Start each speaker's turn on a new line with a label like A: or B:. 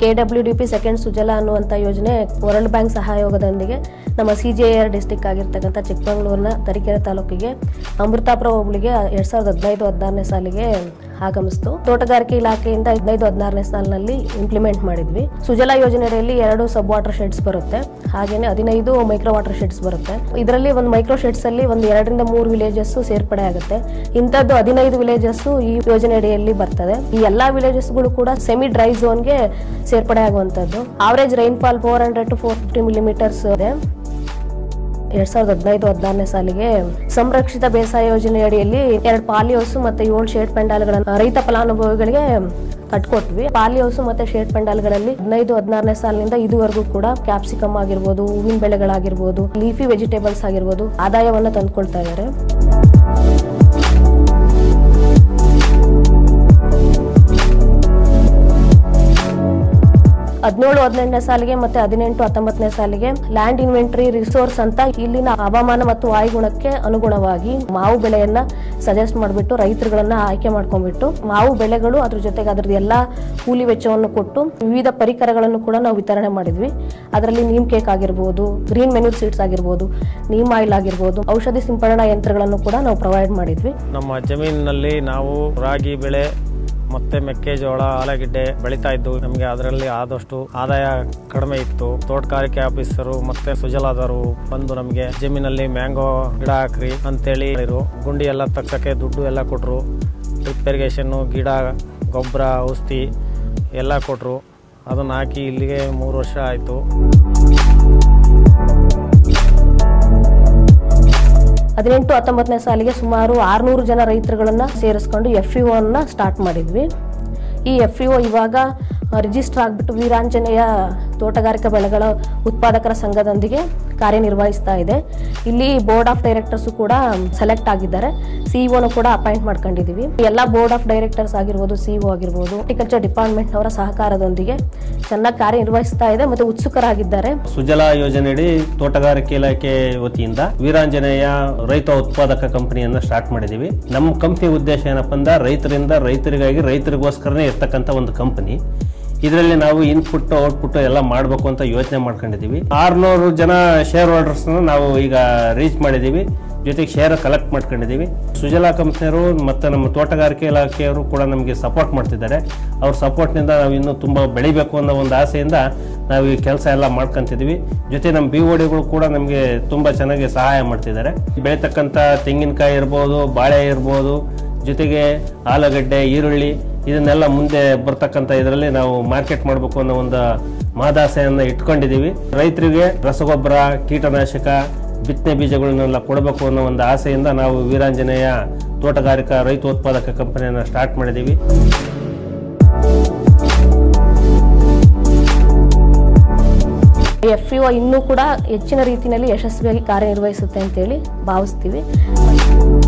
A: K W D P second Sujala ಅನ್ನುವಂಥ ಯೋಜನೆ world bank ಸಹಯೋಗದೊಂದಿಗೆ ನಮ್ಮ ಸಿ ಜೆ ಆರ್ ಡಿಸ್ಟಿಕ್ ಆಗಿರ್ತಕ್ಕಂಥ ಚಿಕ್ಕಮಗಳೂರಿನ ತರೀಕೆರೆ ತಾಲೂಕಿಗೆ ಅಮೃತಾಪುರ ಹೋಬಳಿಗೆ ಎರಡ್ ಸಾವಿರದ ಹದಿನೈದು ಹದಿನಾರನೇ ಸಾಲಿಗೆ ಆಗಮಿಸ್ತು ತೋಟಗಾರಿಕೆ ಇಲಾಖೆಯಿಂದ ಹದಿನೈದು ಹದಿನಾರನೇ ಸಾಲಿನಲ್ಲಿ ಇಂಪ್ಲಿಮೆಂಟ್ ಮಾಡಿದ್ವಿ ಸುಜಲಾ ಯೋಜನೆಯಲ್ಲಿ ಎರಡು ಸಬ್ ವಾಟರ್ ಶೆಡ್ಸ್ ಬರುತ್ತೆ ಹಾಗೇನೆ ಹದಿನೈದು ಮೈಕ್ರೋ ವಾಟರ್ ಶೆಡ್ಸ್ ಬರುತ್ತೆ ಇದರಲ್ಲಿ ಒಂದು ಮೈಕ್ರೋ ಶೆಡ್ಸ್ ಅಲ್ಲಿ ಒಂದು ಎರಡರಿಂದ ಮೂರು ವಿಲೇಜಸ್ ಸೇರ್ಪಡೆ ಆಗುತ್ತೆ ಇಂಥದ್ದು ಹದಿನೈದು ವಿಲೇಜಸ್ ಈ ಯೋಜನೆ ಅಡಿಯಲ್ಲಿ ಬರ್ತದೆ ಈ ಎಲ್ಲಾ ವಿಲೇಜಸ್ಗಳು ಕೂಡ ಸೆಮಿ ಡ್ರೈ ಝೋನ್ಗೆ ಸೇರ್ಪಡೆ ಆಗುವಂತದ್ದು average rainfall four hundred to four fifty millimetres ಇದೆ ಎರಡ್ ಸಾವಿರದ ಹದಿನೈದು ಹದಿನಾರನೇ ಸಾಲಿಗೆ ಸಂರಕ್ಷಿತ ಬೇಸಾಯ ಯೋಜನೆ ಅಡಿಯಲ್ಲಿ ಎರಡು ಪಾಲಿ ಹೌಸ್ ಮತ್ತೆ ಏಳು ಶೇಡ್ ಪೆಂಡಾಲ್ಗಳನ್ನು ರೈತ ಫಲಾನುಭವಿಗಳಿಗೆ ಕಟ್ಕೊಟ್ವಿ ಪಾಲಿ ಹೌಸ್ ಮತ್ತೆ ಶೇಡ್ ಪೆಂಡಾಲ್ಗಳಲ್ಲಿ ಹದಿನೈದು ಹದಿನಾರನೇ ಸಾಲಿನಿಂದ ಇದುವರೆಗೂ ಕೂಡ ಕ್ಯಾಪ್ಸಿಕಮ್ ಆಗಿರ್ಬೋದು ಹೂವಿನ ಬೆಳೆಗಳಾಗಿರ್ಬೋದು ಲೀಫಿ ವೆಜಿಟೇಬಲ್ಸ್ ಆಗಿರ್ಬೋದು ಆದಾಯವನ್ನ ತಂದ್ಕೊಳ್ತಾ ಇದ್ದಾರೆ ಹದಿನೇಳು ಹದಿನೆಂಟನೇ ಸಾಲಿಗೆ ಮತ್ತೆ ಹದಿನೆಂಟು ಹತ್ತೊಂಬತ್ತನೇ ಸಾಲಿಗೆ ಲ್ಯಾಂಡ್ ಇನ್ವೆಂಟರಿ ರಿಸೋರ್ಸ್ ಅಂತ ಇಲ್ಲಿನ ಹವಾಮಾನ ಮತ್ತು ವಾಯುಗುಣಕ್ಕೆ ಅನುಗುಣವಾಗಿ ಮಾವು ಬೆಳೆಯನ್ನ ಸಜೆಸ್ಟ್ ಮಾಡಿಬಿಟ್ಟು ರೈತರುಗಳನ್ನ ಆಯ್ಕೆ ಮಾಡ್ಕೊಂಡ್ಬಿಟ್ಟು ಮಾವು ಬೆಳೆಗಳು ಅದ್ರ ಜೊತೆಗೆ ಅದ್ರದ್ದು ಎಲ್ಲಾ ಕೂಲಿ ವೆಚ್ಚವನ್ನು ಕೊಟ್ಟು ವಿವಿಧ ಪರಿಕರಗಳನ್ನು ಕೂಡ ನಾವು ವಿತರಣೆ ಮಾಡಿದ್ವಿ ಅದರಲ್ಲಿ ನೀಮ್ ಕೇಕ್ ಆಗಿರ್ಬೋದು ಗ್ರೀನ್ ಮೆನ್ಯೂರ್ ಸೀಡ್ಸ್ ಆಗಿರ್ಬೋದು ನೀಮ್ ಆಯಿಲ್ ಆಗಿರ್ಬೋದು ಔಷಧಿ ಸಿಂಪಡಣಾ ಯಂತ್ರಗಳನ್ನು ಕೂಡ ನಾವು ಪ್ರೊವೈಡ್ ಮಾಡಿದ್ವಿ
B: ನಮ್ಮ ಜಮೀನಿನಲ್ಲಿ ನಾವು ರಾಗಿ ಬೆಳೆ ಮತ್ತೆ ಮೆಕ್ಕೆಜೋಳ ಆಲೂಗೆಡ್ಡೆ ಬೆಳೀತಾ ಇದ್ದು ನಮಗೆ ಅದರಲ್ಲಿ ಆದಷ್ಟು ಆದಾಯ ಕಡಿಮೆ ಇತ್ತು ತೋಟಗಾರಿಕೆ ಆಫೀಸರು ಮತ್ತೆ ಸುಜಲಾದವರು ಬಂದು ನಮಗೆ ಜಮೀನಲ್ಲಿ ಮ್ಯಾಂಗೋ ಗಿಡ ಹಾಕ್ರಿ ಅಂತೇಳಿ ಹೇಳಿರು ಗುಂಡಿ ಎಲ್ಲ ತಗ್ಸಕ್ಕೆ ದುಡ್ಡು ಎಲ್ಲ ಕೊಟ್ರು ಡ್ರಿಪ್ ಇರಿಗೇಷನ್ನು ಗಿಡ ಗೊಬ್ಬರ ಔಷಧಿ ಎಲ್ಲ ಕೊಟ್ರು ಅದನ್ನ ಹಾಕಿ ಇಲ್ಲಿಗೆ ಮೂರು ವರ್ಷ ಆಯಿತು
A: ಹದಿನೆಂಟು ಹತ್ತೊಂಬತ್ತನೇ ಸಾಲಿಗೆ ಸುಮಾರು ಆರ್ನೂರು ಜನ ರೈತರುಗಳನ್ನ ಸೇರಿಸ್ಕೊಂಡು ಎಫ್ ಇ ಅನ್ನ ಸ್ಟಾರ್ಟ್ ಮಾಡಿದ್ವಿ ಈ ಎಫ್ ಇ ಇವಾಗ ರಿಜಿಸ್ಟರ್ ಆಗಿಬಿಟ್ಟು ವೀರಾಂಜನೇಯ ತೋಟಗಾರಿಕಾ ಬೆಳೆಗಳ ಉತ್ಪಾದಕರ ಸಂಘದೊಂದಿಗೆ ಕಾರ್ಯನಿರ್ವಹಿಸ್ತಾ ಇದೆ ಇಲ್ಲಿ ಬೋರ್ಡ್ ಆಫ್ ಡೈರೆಕ್ಟರ್ಸ್ ಕೂಡ ಸೆಲೆಕ್ಟ್ ಆಗಿದ್ದಾರೆ ಸಿಇಒನು ಕೂಡ ಅಪಾಯಿಂಟ್ ಮಾಡ್ಕೊಂಡಿದೀವಿ ಎಲ್ಲ ಬೋರ್ಡ್ ಆಫ್ ಡೈರೆಕ್ಟರ್ಸ್ ಆಗಿರ್ಬೋದು ಸಿಇಒ ಆಗಿರ್ಬೋದು ಹಾರ್ಟಿಕಲ್ಚರ್ ಡಿಪಾರ್ಟ್ಮೆಂಟ್ ಅವರ ಸಹಕಾರದೊಂದಿಗೆ ಚೆನ್ನಾಗಿ ಕಾರ್ಯನಿರ್ವಹಿಸ್ತಾ ಇದೆ ಮತ್ತೆ ಉತ್ಸುಕರಾಗಿದ್ದಾರೆ
C: ಸುಜಲಾ ಯೋಜನೆಯಡಿ ತೋಟಗಾರಿಕೆ ಇಲಾಖೆ ವತಿಯಿಂದ ವೀರಾಂಜನೇಯ ರೈತ ಉತ್ಪಾದಕ ಕಂಪನಿಯನ್ನ ಸ್ಟಾರ್ಟ್ ಮಾಡಿದೀವಿ ನಮ್ಮ ಕಂಪನಿ ಉದ್ದೇಶ ಏನಪ್ಪ ಅಂದ್ರೆ ರೈತರಿಂದ ರೈತರಿಗಾಗಿ ರೈತರಿಗೋಸ್ಕರನೇ ಇರ್ತಕ್ಕಂಥ ಒಂದು ಕಂಪನಿ ಇದರಲ್ಲಿ ನಾವು ಇನ್ಪುಟ್ ಔಟ್ಪುಟ್ ಎಲ್ಲ ಮಾಡಬೇಕು ಅಂತ ಯೋಚನೆ ಮಾಡ್ಕೊಂಡಿದೀವಿ ಆರ್ನೂರು ಜನ ಶೇರ್ ಹೋಲ್ಡರ್ಸ್ ನಾವು ಈಗ ರೀಚ್ ಮಾಡಿದೀವಿ ಜೊತೆಗೆ ಶೇರ್ ಕಲೆಕ್ಟ್ ಮಾಡ್ಕೊಂಡಿದ್ದೀವಿ ಸುಜಲಾ ಕಂಪ್ನಿಯವರು ಮತ್ತು ನಮ್ಮ ತೋಟಗಾರಿಕೆ ಇಲಾಖೆಯವರು ಕೂಡ ನಮಗೆ ಸಪೋರ್ಟ್ ಮಾಡ್ತಿದ್ದಾರೆ ಅವ್ರ ಸಪೋರ್ಟ್ನಿಂದ ನಾವು ಇನ್ನೂ ತುಂಬ ಬೆಳಿಬೇಕು ಅನ್ನೋ ಒಂದು ಆಸೆಯಿಂದ ನಾವು ಈ ಕೆಲಸ ಎಲ್ಲ ಮಾಡ್ಕೊಂತಿದ್ದೀವಿ ಜೊತೆ ನಮ್ಮ ಬಿ ಡಿಗಳು ಕೂಡ ನಮಗೆ ತುಂಬ ಚೆನ್ನಾಗಿ ಸಹಾಯ ಮಾಡ್ತಿದ್ದಾರೆ ಬೆಳೀತಕ್ಕಂಥ ತೆಂಗಿನಕಾಯಿ ಇರ್ಬೋದು ಬಾಳೆ ಇರ್ಬೋದು ಜೊತೆಗೆ ಆಲೂಗಡ್ಡೆ ಈರುಳ್ಳಿ ಇದನ್ನೆಲ್ಲ ಮುಂದೆ ಬರ್ತಕ್ಕಂಥ ಇದರಲ್ಲಿ ನಾವು ಮಾರ್ಕೆಟ್ ಮಾಡಬೇಕು ಅನ್ನೋ ಒಂದು ಮಾದಾಸೆಯನ್ನು ಇಟ್ಕೊಂಡಿದ್ದೀವಿ ರೈತರಿಗೆ ರಸಗೊಬ್ಬರ ಕೀಟನಾಶಕ ಬಿತ್ತನೆ ಬೀಜಗಳನ್ನೆಲ್ಲ ಕೊಡಬೇಕು ಅನ್ನೋ ಒಂದು ಆಸೆಯಿಂದ ನಾವು ವೀರಾಂಜನೇಯ ತೋಟಗಾರಿಕಾ ರೈತೋತ್ಪಾದಕ ಕಂಪನಿಯನ್ನು ಸ್ಟಾರ್ಟ್ ಮಾಡಿದ್ದೀವಿ
A: ಎಫ್ ಇ ಇನ್ನೂ ಕೂಡ ಹೆಚ್ಚಿನ ರೀತಿಯಲ್ಲಿ ಯಶಸ್ವಿಯಾಗಿ ಕಾರ್ಯನಿರ್ವಹಿಸುತ್ತೆ ಅಂತೇಳಿ ಭಾವಿಸ್ತೀವಿ